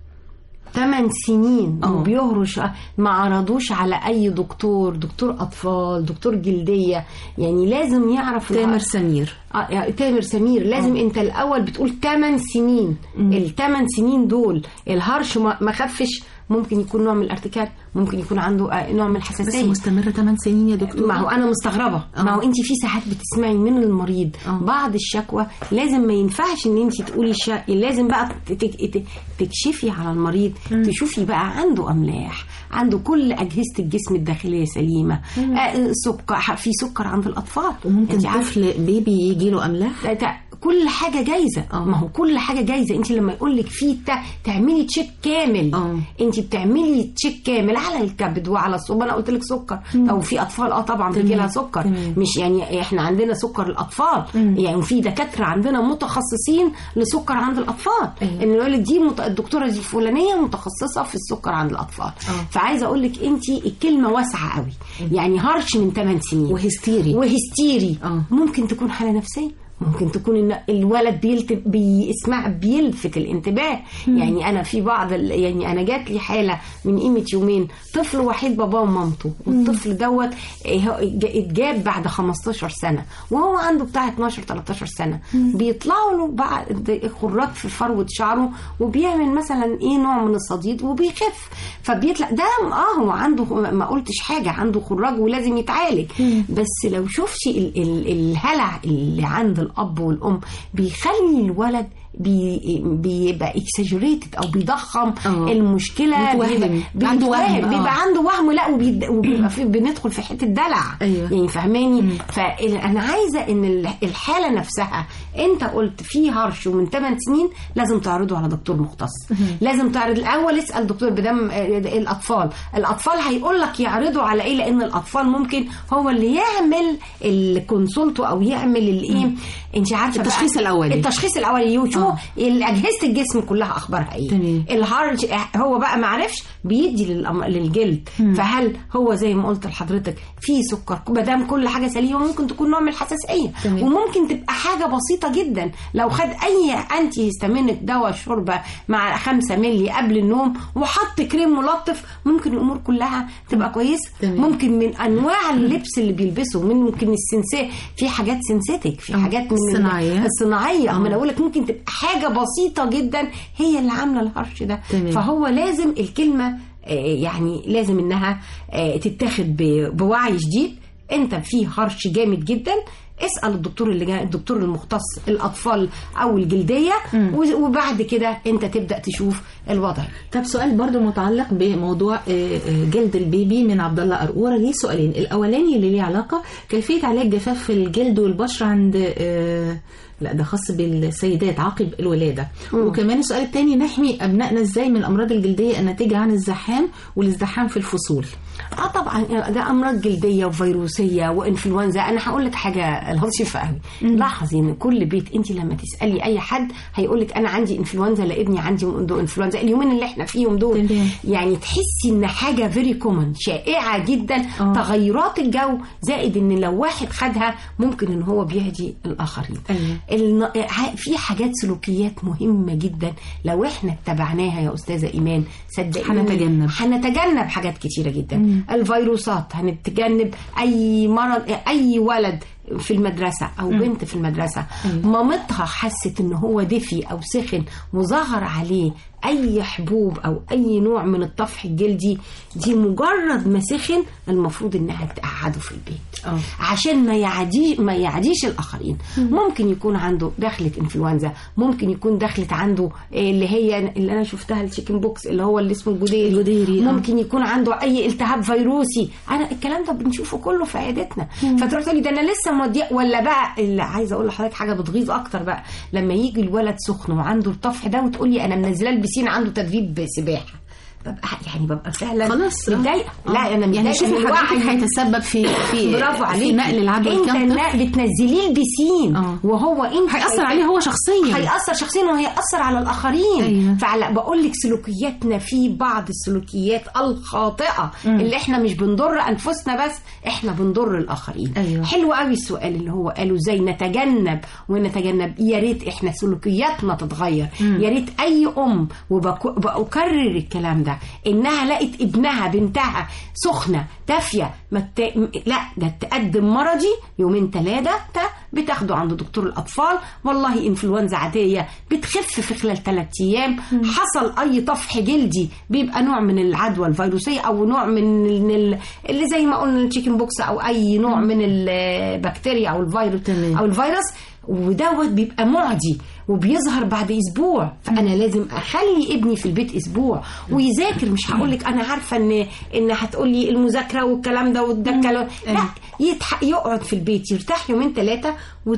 8 سنين اه. وبيهرش ما عرضوش على اي دكتور دكتور اطفال دكتور جلديه يعني لازم يعرف تامر الهرش. سمير آه يا تامر سمير لازم انت الاول بتقول 8 سنين الثمان سنين دول الهرش ما ما خفش ممكن يكون نوع من الارتكاب ممكن يكون عنده آه، نوع من بس الحساسيه مستمره 8 سنين يا دكتور ما هو انا مستغربه آه. ما هو انت في ساعات بتسمعي من المريض آه. بعض الشكوى لازم ما ينفعش ان انت تقولي شا... لازم بقى ت- ت- ت- تكشفي على المريض تشوفي بقى عنده املاح عنده كل اجهزه الجسم الداخليه سليمه آه سكر في سكر عند الاطفال وممكن انت عارفة طفل بيبي يجي له املاح ده- ده كل حاجه جايزه آه. ما هو كل حاجه جايزه انت لما يقول لك في تا- تعملي تشيك كامل آه. انت بتعملي تشيك كامل على الكبد وعلى الصوب انا قلت لك سكر او في اطفال اه طبعا بيجي لها سكر تمام. مش يعني احنا عندنا سكر الاطفال يعني في دكاتره عندنا متخصصين لسكر عند الاطفال أيوة. ان يقول لك دي مت... الدكتوره دي الفلانيه متخصصه في السكر عند الاطفال آه. فعايزه اقول لك انت الكلمه واسعه قوي يعني هرش من 8 سنين وهستيري وهستيري آه. ممكن تكون حاله نفسيه ممكن تكون ان الولد بيلت... بي... اسمع بيلفت الانتباه يعني انا في بعض ال... يعني انا جات لي حاله من قيمه يومين طفل وحيد باباه ومامته والطفل دوت إيه هو ج- اتجاب بعد 15 سنه وهو عنده بتاع 12 13 سنه بيطلعوا له بعد خراج في فروه شعره وبيعمل مثلا ايه نوع من الصديد وبيخف فبيطلع ده اه هو عنده ما قلتش حاجه عنده خراج ولازم يتعالج بس لو شفتي ال- ال- الهلع اللي عند الاب والام بيخلي الولد بي بيبقى اكسجريتد او بيضخم آه. المشكله متوهم. بيبقى عنده وهم، بيتوهم. آه. بيبقى عنده وهم لا وبيد- وبيبقى في بندخل في حته دلع أيوة. يعني فهماني فانا عايزه ان ال- الحاله نفسها انت قلت في هرش ومن 8 سنين لازم تعرضه على دكتور مختص لازم تعرض الاول اسال دكتور بدم آه، الاطفال الاطفال هيقول لك يعرضوا على ايه لان الاطفال ممكن هو اللي يعمل الكونسولتو او يعمل الايه انت عارفه بقى- التشخيص الأولي. التشخيص الاولي يشوف آه. اجهزه الجسم كلها اخبارها ايه تمام. الهرج هو بقى ما عرفش بيدي للأم- للجلد فهل هو زي ما قلت لحضرتك في سكر ما دام كل حاجه سليمه ممكن تكون نوع من الحساسيه تمام. وممكن تبقى حاجه بسيطه جدا لو خد اي انتي هيستامينك دواء شوربه مع 5 مللي قبل النوم وحط كريم ملطف ممكن الامور كلها تبقى كويسه تمام. ممكن من انواع اللبس اللي بيلبسه من ممكن السنسيه في حاجات سينسيتك في آه، حاجات من الصناعية. الصناعيه آه. ما انا اقول لك ممكن تبقى حاجه بسيطه جدا هي اللي عامله الهرش ده تمام. فهو لازم الكلمه آه، يعني لازم انها آه، تتاخد ب- بوعي شديد انت في هرش جامد جدا اسال الدكتور اللي جاي الدكتور المختص الاطفال او الجلديه و- وبعد كده انت تبدا تشوف الوضع طب سؤال برضو متعلق بموضوع آه، آه، جلد البيبي من عبد الله قرقوره ليه سؤالين الاولاني اللي ليه علاقه كيفيه علاج جفاف الجلد والبشره عند آه، لا ده خاص بالسيدات عقب الولاده وكمان السؤال الثاني نحمي ابنائنا ازاي من الامراض الجلديه الناتجه عن الزحام والازدحام في الفصول اه طبعا ده امراض جلديه وفيروسيه وانفلونزا انا هقول لك حاجه لطيفه قوي لاحظي ان كل بيت انت لما تسالي اي حد هيقول لك انا عندي انفلونزا لا ابني عندي عنده انفلونزا اليومين اللي احنا فيهم دول تمام. يعني تحسي ان حاجه فيري كومن شائعه جدا آه. تغيرات الجو زائد ان لو واحد خدها ممكن ان هو بيهدي الاخرين أيوة. الن... ع- في حاجات سلوكيات مهمه جدا لو احنا اتبعناها يا استاذه ايمان صدقيني هنتجنب. هنتجنب حاجات كتيرة جدا الفيروسات هنتجنب أي مرض أي ولد في المدرسة أو بنت في المدرسة مامتها حست إن هو دفي أو سخن وظهر عليه أي حبوب أو أي نوع من الطفح الجلدي دي مجرد ما سخن المفروض إنها تقعده في البيت آه. عشان ما يعدي ما يعديش الآخرين ممكن يكون عنده دخلة إنفلونزا ممكن يكون دخلت عنده إيه اللي هي اللي أنا شفتها الشيكن بوكس اللي هو اللي اسمه الجديري الجديري، آه. ممكن يكون عنده اي التهاب فيروسي انا الكلام ده بنشوفه كله في عيادتنا فتروح تقولي ده انا لسه موديه ولا بقى اللي عايزه اقول لحضرتك حاجه بتغيظ اكتر بقى لما يجي الولد سخن وعنده الطفح ده وتقولي انا منزلاه البسين عنده تدريب سباحه ببقى يعني ببقى فعلا خلاص آه. متضايقه آه. لا انا يعني متضايقه شوفي من حضرتك الوعي. هيتسبب في في برافو في عليك نقل العدوى انت لكام طفل النا- بتنزليه البسين آه. وهو انت هيأثر عليه هو شخصيا هيأثر شخصيا وهيأثر على الآخرين أيوة. فعلا بقول لك سلوكياتنا في بعض السلوكيات الخاطئة اللي احنا مش بنضر أنفسنا بس احنا بنضر الآخرين أيوة. حلو قوي السؤال اللي هو قاله ازاي نتجنب ونتجنب يا ريت احنا سلوكياتنا تتغير يا ريت أي أم وبأكرر الكلام ده إنها لقت ابنها بنتها سخنة دافية ما ت... لا ده تقدم مرضي يومين ثلاثة بتاخده عند دكتور الأطفال والله إنفلونزا عادية بتخف في خلال ثلاث أيام حصل أي طفح جلدي بيبقى نوع من العدوى الفيروسية أو نوع من ال- اللي زي ما قلنا التشيكن بوكس أو أي نوع من البكتيريا أو الفيروس تمام. أو الفيروس ودوت بيبقى معدي وبيظهر بعد اسبوع فانا لازم اخلي ابني في البيت اسبوع ويذاكر مش هقول لك انا عارفه ان ان هتقولي المذاكره والكلام ده وده الكلام لا يتح... يقعد في البيت يرتاح يومين ثلاثه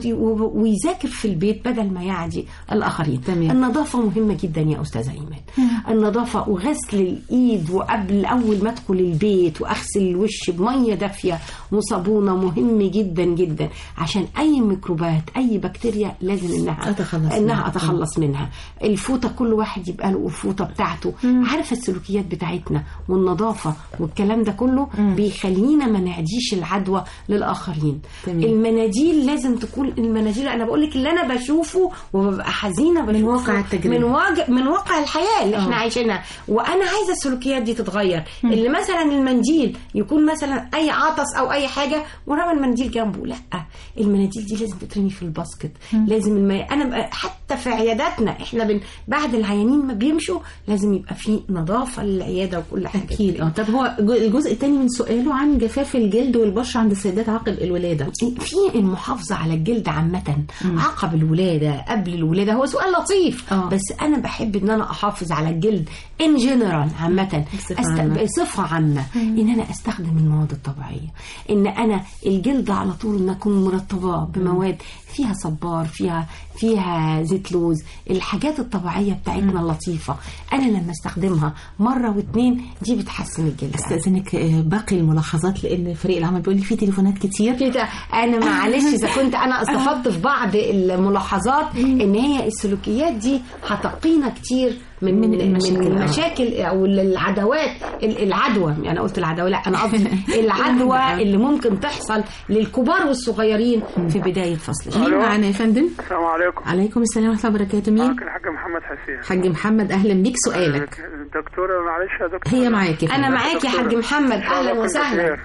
ويذاكر في البيت بدل ما يعدي الاخرين تمام. النظافه مهمه جدا يا استاذه ايمان النظافه وغسل الايد وقبل اول ما ادخل البيت واغسل الوش بميه دافيه وصابونه مهم جدا جدا عشان اي ميكروبات اي بكتيريا لازم انها أتخلص منها. انها اتخلص منها الفوطه كل واحد يبقى له الفوطه بتاعته عارفه السلوكيات بتاعتنا والنظافه والكلام ده كله بيخلينا ما نعديش العدوى للاخرين تمام. المناديل لازم تكون المناديل انا بقول لك اللي انا بشوفه وببقى حزينه بشوفه واقع التجربة. من واقع من واقع الحياه اللي احنا آه. عايشينها وانا عايزه السلوكيات دي تتغير اللي مثلا المنديل يكون مثلا اي عطس او اي حاجه ورمى المنديل جنبه لا المناديل دي لازم تترمي في الباسكت لازم الم... انا بقى حتى في عياداتنا احنا بن... بعد العيانين ما بيمشوا لازم يبقى في نظافه للعياده وكل حاجه اكيد اه طب هو جو- الجزء الثاني من سؤاله عن جفاف الجلد والبشره عند السيدات عقب الولاده في المحافظة على الجلد عامة عقب الولادة قبل الولادة هو سؤال لطيف آه. بس أنا بحب إن أنا أحافظ على الجلد إن جنرال عامة بصفة أست- عامة. بصفة عامة إن أنا أستخدم المواد الطبيعية إن أنا الجلد على طول إن أكون مرطباه بمواد فيها صبار فيها فيها زيت لوز الحاجات الطبيعية بتاعتنا اللطيفة أنا لما استخدمها مرة واتنين دي بتحسن الجلد استاذنك آه، باقي الملاحظات لان فريق العمل بيقول لي في تليفونات كتير كده انا معلش اذا كنت انا استفدت في بعض الملاحظات ان هي السلوكيات دي هتقينا كتير من من من المشاكل. المشاكل, من المشاكل او العدوات ال- العدوى يعني قلت العدوى لا انا قصدي العدوى اللي ممكن تحصل للكبار والصغيرين في بدايه فصل الشتاء مين معانا يا فندم السلام عليكم عليكم السلام ورحمه الله وبركاته مين معك الحاج محمد حسين حاج محمد اهلا بيك سؤالك دكتوره معلش يا دكتور هي معاكي انا معاك يا حاج محمد إن شاء الله اهلا كنت وسهلا بخير.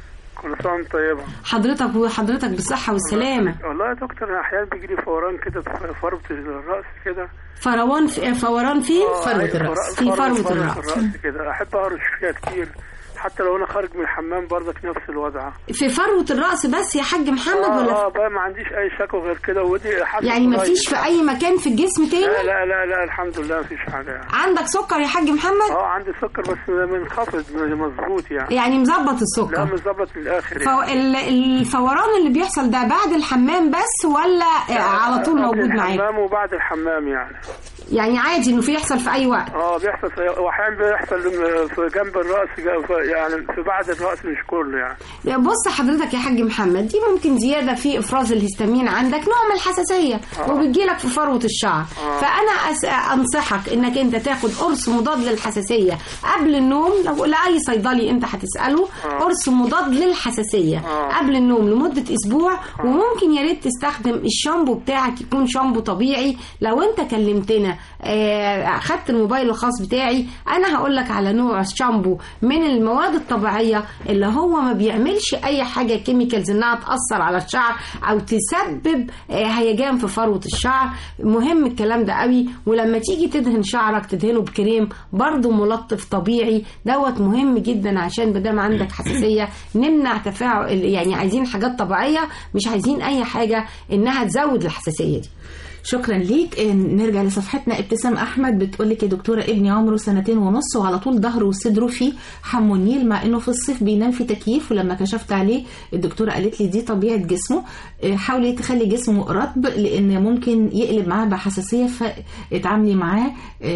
كل سنه وانت طيبه حضرتك وحضرتك بالصحه والسلامه والله يا دكتور انا احيانا بيجي لي فوران كده في فروه الراس كده فروان في فوران فين آه، فروة أيوة، الرأس. فر- في فر- فروة فروة الرأس. الراس كده احب اهرش فيها كتير حتى لو انا خارج من الحمام برضك نفس الوضع في فروه الراس بس يا حاج محمد اه, ولا آه في... بقى ما عنديش اي شكوى غير كده ودي حاجه يعني ما فيش في اي مكان في الجسم لا تاني لا لا لا الحمد لله ما فيش حاجه يعني. عندك سكر يا حاج محمد اه عندي سكر بس منخفض مظبوط يعني يعني مظبط لا السكر مظبط للاخر فو... ال- الفوران اللي بيحصل ده بعد الحمام بس ولا على طول قبل موجود معاك الحمام وبعد الحمام يعني يعني عادي انه في يحصل في اي وقت اه بيحصل في واحيانا بيحصل في جنب الراس في- يعني في بعد الراس مش كله يعني يا بص حضرتك يا حاج محمد دي ممكن زياده في افراز الهستامين عندك نوع من الحساسيه آه. وبتجيلك في فروه الشعر آه. فانا أس... انصحك انك انت تاخد قرص مضاد للحساسيه قبل النوم لو لاي صيدلي انت هتساله آه. قرص مضاد للحساسيه آه. قبل النوم لمده اسبوع وممكن يا ريت تستخدم الشامبو بتاعك يكون شامبو طبيعي لو انت كلمتنا آه، اخدت الموبايل الخاص بتاعي انا هقول لك على نوع شامبو من المواد الطبيعيه اللي هو ما بيعملش اي حاجه كيميكالز انها تاثر على الشعر او تسبب آه، هيجان في فروه الشعر مهم الكلام ده قوي ولما تيجي تدهن شعرك تدهنه بكريم برضه ملطف طبيعي دوت مهم جدا عشان بدام عندك حساسيه نمنع تفاعل يعني عايزين حاجات طبيعيه مش عايزين اي حاجه انها تزود الحساسيه دي شكرا ليك إيه، نرجع لصفحتنا ابتسام احمد بتقول لك يا دكتوره ابني عمره سنتين ونص وعلى طول ظهره وصدره فيه حمو النيل مع انه في الصيف بينام في تكييف ولما كشفت عليه الدكتوره قالت لي دي طبيعه جسمه إيه، حاولي تخلي جسمه رطب لان ممكن يقلب معاه بحساسيه فاتعاملي معاه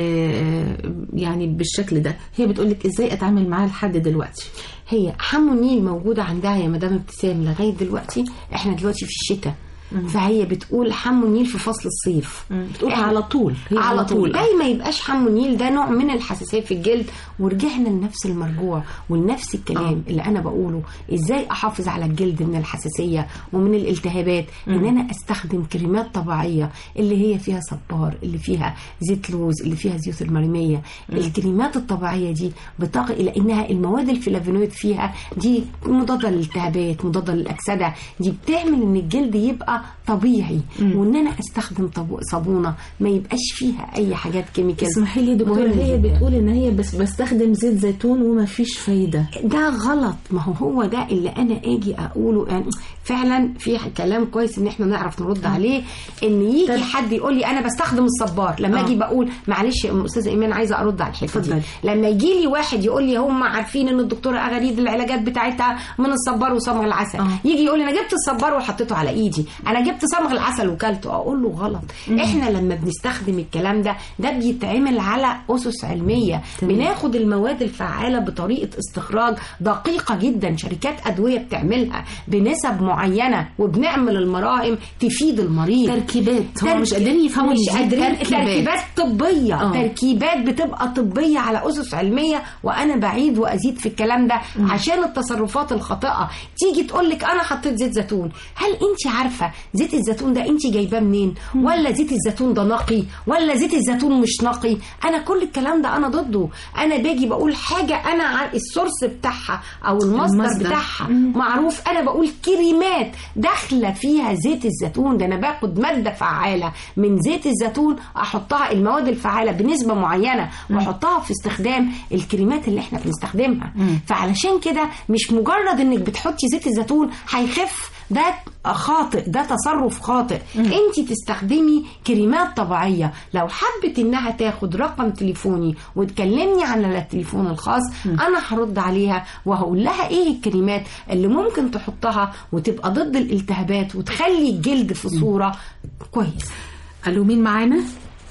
إيه، يعني بالشكل ده هي بتقول لك ازاي اتعامل معاه لحد دلوقتي هي حمو النيل موجودة عندها يا مدام ابتسام لغاية دلوقتي احنا دلوقتي في الشتاء فهي بتقول حمو النيل في فصل الصيف بتقول إحنا- على طول هي على طول آه. داي ما يبقاش حمو النيل ده نوع من الحساسيه في الجلد ورجعنا لنفس المرجوع ولنفس الكلام اللي انا بقوله ازاي احافظ على الجلد من الحساسيه ومن الالتهابات ان انا استخدم كريمات طبيعيه اللي هي فيها صبار اللي فيها زيت لوز اللي فيها زيوت المرميه الكريمات الطبيعيه دي بتقي الى انها المواد الفلافونويد فيها دي مضاده للالتهابات مضاده للاكسده دي بتعمل ان الجلد يبقى طبيعي وان انا استخدم طب- صابونه ما يبقاش فيها اي حاجات كيميكال اسمحي لي يا دكتوره مهم هي جداً. بتقول ان هي بس بستخدم زيت زيتون وما فيش فايده ده غلط ما هو هو ده اللي انا اجي اقوله يعني فعلا في كلام كويس ان احنا نعرف نرد عليه ان يجي طب- حد يقول لي انا بستخدم الصبار لما آه. اجي بقول معلش يا استاذه ايمان عايزه ارد على الحته دي اتفضلي. لما يجي لي واحد يقول لي هم عارفين ان الدكتوره اغاريد العلاجات بتاعتها من الصبار وصمغ العسل آه. يجي يقول لي انا جبت الصبار وحطيته على ايدي انا جبت صمغ العسل وكلته اقول له غلط احنا لما بنستخدم الكلام ده ده بيتعمل على اسس علميه تمام. بناخد المواد الفعاله بطريقه استخراج دقيقه جدا شركات ادويه بتعملها بنسب معينه وبنعمل المراهم تفيد المريض تركيبات هم مش تركي- قادرين يفهموا مش إن دي قادرين تركيبات. تركيبات طبيه آه. تركيبات بتبقى طبيه على اسس علميه وانا بعيد وازيد في الكلام ده عشان التصرفات الخاطئه تيجي تقول لك انا حطيت زيت زيتون هل انت عارفه زيت الزيتون ده انت جايباه منين ولا زيت الزيتون ده نقي ولا زيت الزيتون مش نقي انا كل الكلام ده انا ضده انا باجي بقول حاجه انا ع- السورس بتاعها او المصدر, المصدر. بتاعها معروف انا بقول كريمات داخله فيها زيت الزيتون ده انا باخد ماده فعاله من زيت الزيتون احطها المواد الفعاله بنسبه معينه واحطها في استخدام الكريمات اللي احنا بنستخدمها فعلشان كده مش مجرد انك بتحطي زيت الزيتون هيخف ده خاطئ ده تصرف خاطئ انت تستخدمي كريمات طبيعيه لو حبت انها تاخد رقم تليفوني وتكلمني على التليفون الخاص انا هرد عليها وهقول لها ايه الكريمات اللي ممكن تحطها وتبقى ضد الالتهابات وتخلي الجلد في صوره كويس الو مين معانا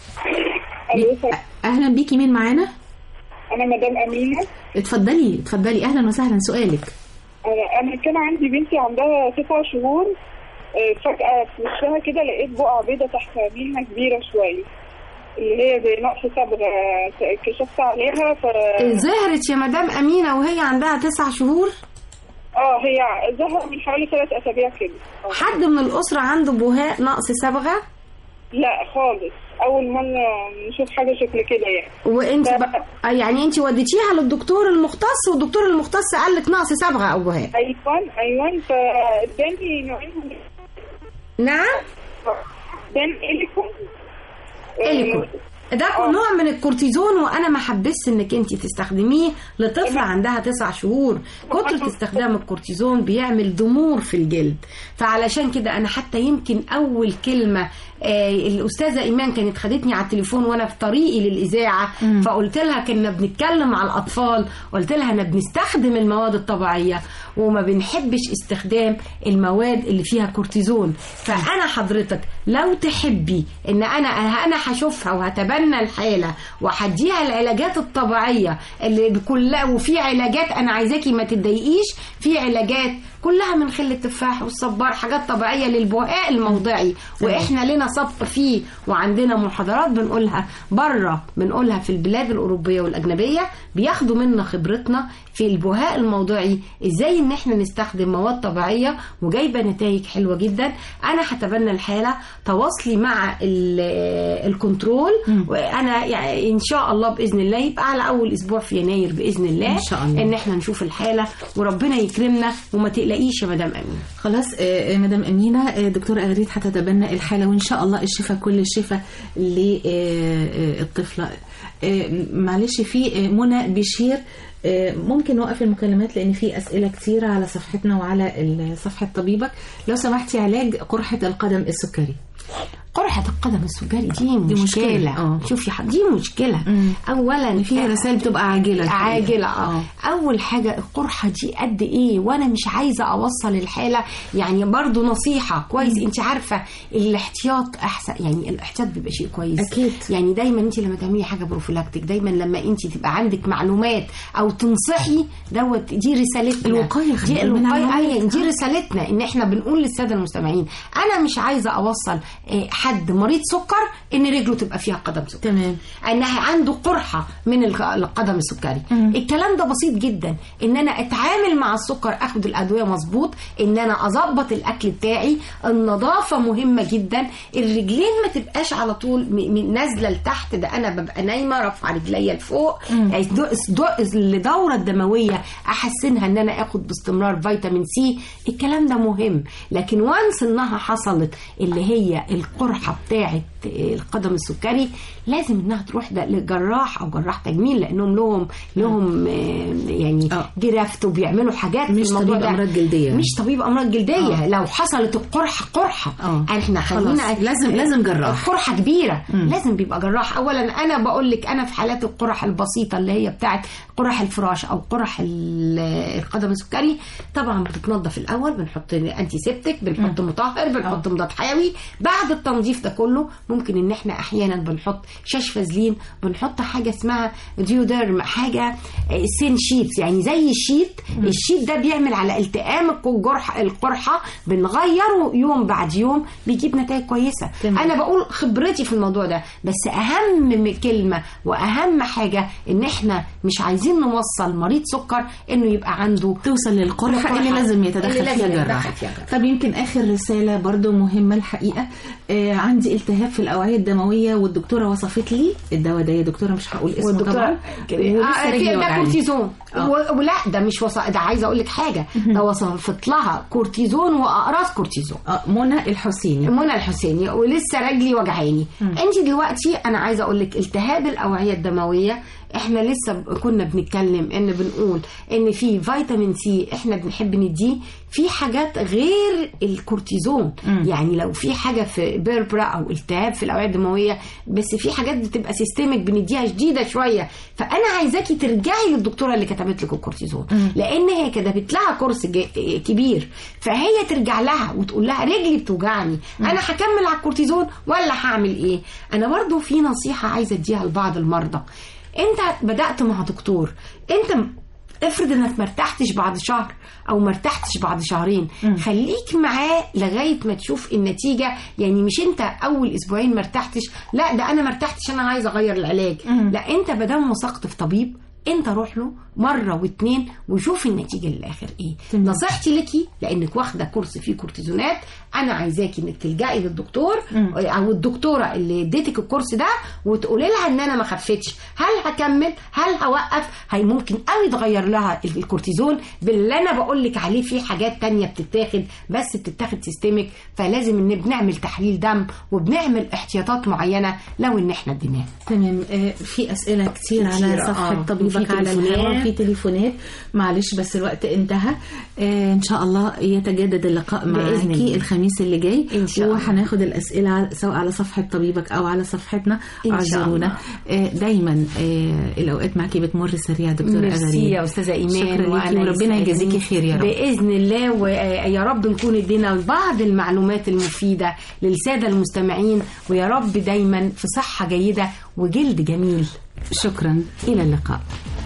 أيوة، اهلا بيكي مين معانا انا مدام امينه اتفضلي اتفضلي اهلا وسهلا سؤالك آه، انا كان عندي بنتي عندها تسع شهور آه، فجاه في وشها كده لقيت بقعه بيضه تحت عينيها كبيره شويه اللي هي زي نقص صبغه كشفت عليها ف ظهرت يا مدام امينه وهي عندها تسع شهور اه هي ظهر من حوالي ثلاث اسابيع كده آه. حد من الاسره عنده بهاء نقص صبغه لا خالص اول مره نشوف حاجه شكل كده يعني وانت ف- بقى يعني انت وديتيها للدكتور المختص والدكتور المختص قال لك نقص صبغه او بهاء ايوه ايوه فاداني نوعين من- نعم اداني اليكون إليكون. ده نوع من الكورتيزون وانا ما حبسش انك انت تستخدميه لطفله عندها تسع شهور كتر استخدام الكورتيزون بيعمل ضمور في الجلد فعلشان كده انا حتى يمكن اول كلمه آه الاستاذه ايمان كانت خدتني على التليفون وانا في طريقي للاذاعه فقلت لها كنا بنتكلم على الاطفال قلت لها انا بنستخدم المواد الطبيعيه وما بنحبش استخدام المواد اللي فيها كورتيزون فانا حضرتك لو تحبي ان انا انا هشوفها وهتبنى الحاله وهديها العلاجات الطبيعيه اللي كلها وفي علاجات انا عايزاكي ما تتضايقيش في علاجات كلها من خل التفاح والصبار حاجات طبيعيه للبهاء الموضعي واحنا لنا سبق فيه وعندنا محاضرات بنقولها بره بنقولها في البلاد الاوروبيه والاجنبيه بياخدوا منا خبرتنا في البهاء الموضعي ازاي ان احنا نستخدم مواد طبيعيه وجايبه نتائج حلوه جدا انا هتبنى الحاله تواصلي مع ال- الكنترول وانا يعني ان شاء الله باذن الله يبقى على اول اسبوع في يناير باذن الله إن شاء الله. ان احنا نشوف الحاله وربنا يكرمنا وما تقلقيش يا مدام امين خلاص آه، آه، مدام امينه آه، دكتوره اغريد هتتبنى الحاله وان شاء الله الشفاء كل الشفاء للطفله معلش في آه، منى بشير آه، ممكن نوقف المكالمات لان في اسئله كتيره على صفحتنا وعلى ال- صفحه طبيبك لو سمحتي علاج قرحه القدم السكري قرحة القدم السكري دي مشكلة. مشكلة آه. شوفي ح- دي مشكلة مم. أولا في رسائل بتبقى عاجله الحقيقة. عاجلة اه أول حاجة القرحة دي قد إيه وأنا مش عايزة أوصل الحالة يعني برضو نصيحة كويس أنت عارفة الاحتياط أحسن يعني الاحتياط بيبقى شيء كويس أكيد. يعني دايما أنت لما تعملي حاجة بروفيلاكتيك دايما لما أنت تبقى عندك معلومات أو تنصحي دوت دي رسالتنا الوقاية، خلي دي بالنا من الوقاية الوقاية. أيوة، دي رسالتنا ان احنا بنقول للساده المستمعين انا مش عايزه اوصل آه، حد مريض سكر ان رجله تبقى فيها قدم سكر تمام انها عنده قرحه من الق- القدم السكري الكلام ده بسيط جدا ان انا اتعامل مع السكر اخد الادويه مظبوط ان انا اظبط الاكل بتاعي النظافه مهمه جدا الرجلين ما تبقاش على طول م- م- نازله لتحت ده انا ببقى نايمه رافعه رجليا لفوق يعني دو- دو- الدوره الدمويه احسنها ان انا اخد باستمرار فيتامين سي الكلام ده مهم لكن وانس انها حصلت اللي هي القرحه بتاعه القدم السكري لازم انها تروح ده لجراح او جراح تجميل لانهم لهم لهم آه، يعني آه. جرافت وبيعملوا حاجات مش في الموضوع طبيب ده. أمراض جلدية. مش طبيب امراض جلديه آه. لو حصلت القرحه قرحه آه. احنا خلينا خلاص. لازم- لازم جراح. قرحه كبيره لازم بيبقى جراح اولا انا بقول لك انا في حالات القرح البسيطه اللي هي بتاعت قرح الفراش او قرح ال- القدم السكري طبعا بتتنضف الاول بنحط انتي سيبتك بنحط مطهر بنحط مضاد حيوي بعد التنظيف ده كله ممكن ان احنا احيانا بنحط شاش فازلين بنحط حاجه اسمها ديوديرم حاجه آه، سين شيتس يعني زي الشيت الشيت ده بيعمل على التئام الجرح القرحه بنغيره يوم بعد يوم بيجيب نتائج كويسه تمام. انا بقول خبرتي في الموضوع ده بس اهم من كلمه واهم حاجه ان احنا مش عايزين نوصل مريض سكر انه يبقى عنده توصل للقرحة للقرحة. اللي لازم اللي يتدخل لازم فيها يتدخل جراح فيها جراح. طب يمكن آخر رسالة برضو مهمة الحقيقة آه عندي التهاب في الأوعية الدموية والدكتورة وصفت لي الدواء ده يا دكتورة مش هقول اسمه والدكتورة طبعا ولسه آه، رجلي في ده وجعاني. كورتيزون آه. و- ولا ده مش وص... ده عايزه اقول لك حاجه ده وصفت لها كورتيزون واقراص كورتيزون آه منى الحسيني منى الحسيني ولسه رجلي وجعاني انت دلوقتي انا عايزه اقول لك التهاب الاوعيه الدمويه احنا لسه ب- كنا بنتكلم ان بنقول ان في فيتامين سي احنا بنحب نديه في حاجات غير الكورتيزون يعني لو في حاجه في بيربرا او التهاب في الاوعيه الدمويه بس في حاجات بتبقى سيستمك بنديها شديده شويه فانا عايزاكي ترجعي للدكتوره اللي كتبت لك الكورتيزون لان هي كتبت لها كورس جي- كبير فهي ترجع لها وتقول لها رجلي بتوجعني انا هكمل على الكورتيزون ولا هعمل ايه انا برضو في نصيحه عايزه اديها لبعض المرضى انت بدات مع دكتور انت م- افرض انك ما ارتحتش بعد شهر او ما ارتحتش بعد شهرين خليك معاه لغايه ما تشوف النتيجه يعني مش انت اول اسبوعين ما ارتحتش لا ده انا ما ارتحتش انا عايزه اغير العلاج لا انت ما دام وثقت في طبيب انت روح له مره واتنين وشوف النتيجه للاخر ايه نصيحتي ليكي لانك واخده كورس فيه كورتيزونات انا عايزاكي انك تلجئي للدكتور او الدكتوره اللي اديتك الكورس ده وتقولي لها ان انا ما خفتش هل هكمل هل هوقف هي ممكن قوي تغير لها الكورتيزون باللي انا بقول لك عليه في حاجات تانية بتتاخد بس بتتاخد سيستميك فلازم ان بنعمل تحليل دم وبنعمل احتياطات معينه لو ان احنا اديناها تمام آه، في اسئله كتير على كتير، صفحه آه. طبيبك وفي على تليفونات. الهواء في تليفونات معلش بس الوقت انتهى آه ان شاء الله يتجدد اللقاء بإذن معاكي الله. الخميس اللي جاي إن شاء الله. وهناخد الاسئله على- سواء على صفحه طبيبك او على صفحتنا إن شاء اعذرونا آه دايما آه الاوقات معاكي بتمر سريعه دكتوره ميرسي أغارين. يا استاذه ايمان شكرا ليكي وأنا وربنا يسعدني. يجازيكي خير يا رب باذن الله ويا رب نكون ادينا بعض المعلومات المفيده للساده المستمعين ويا رب دايما في صحه جيده وجلد جميل شكرا الى اللقاء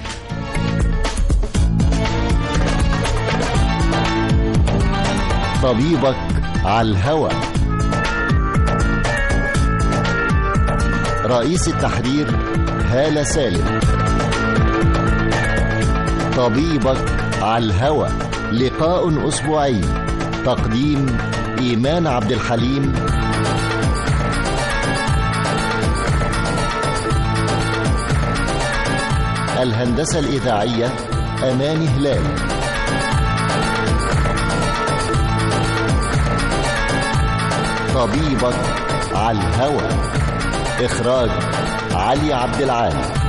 طبيبك على الهوى رئيس التحرير هالة سالم طبيبك على الهوى لقاء أسبوعي تقديم إيمان عبد الحليم الهندسة الإذاعية أمان هلال طبيبك على الهوى إخراج علي عبد العال